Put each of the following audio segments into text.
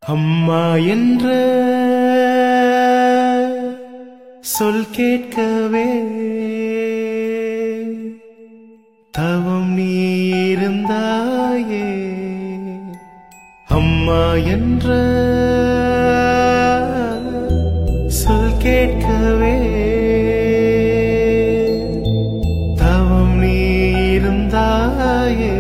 அம்மா என்ற சொல் கேட்கவே தவம் நீ இருந்தாயே அம்மா என்ற சொல் கேட்கவே தவம் நீ இருந்தாயே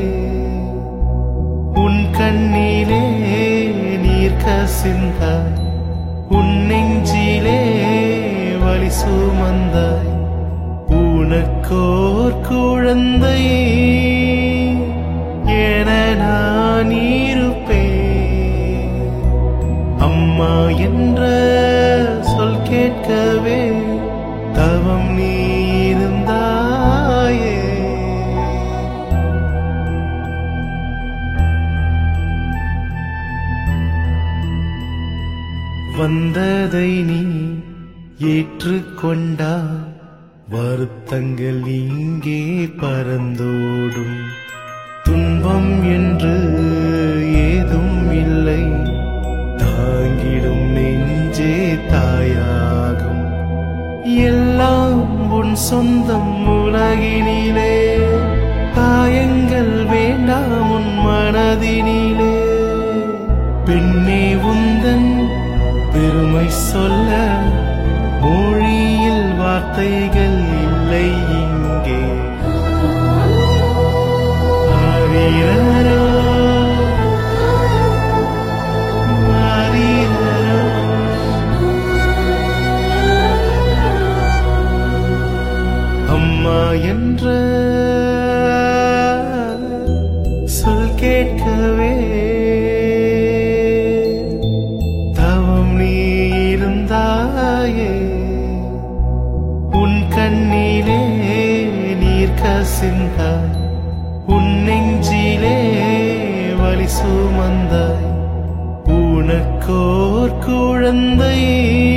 உன் கண்ணிலே நீர் கசிந்தாய் உன் நெஞ்சிலே வலி சுமந்தாய் உனக்கோர் குழந்தை என நான் இருப்பேன் அம்மா என்ற சொல் கேட்கவே தவம் நீ இருந்தாயே வந்ததை நீ ஏற்றுக்கொண்டா வருத்தங்கள் இங்கே பறந்தோடும் துன்பம் என்று ஏதும் இல்லை தாங்கிடும் நெஞ்சே தாயாகும் எல்லாம் உன் சொந்தம் உலகினிலே காயங்கள் வேண்டாம் உன் மனதினிலே பெண்ணே உந்தன் பெருமை சொல்ல மொழியில் வார்த்தைகள் இல்லை இங்கே ஆரிரரோ, ஆரிரரோ. அம்மா என்ற சொல் கேட்கவே தவம் நீ இருந்தாயே உன் கண்ணிலே நீர் கசிந்தாய் உன் நெஞ்சிலே வலி சுமந்தாய் உனக்கோர் குழந்தை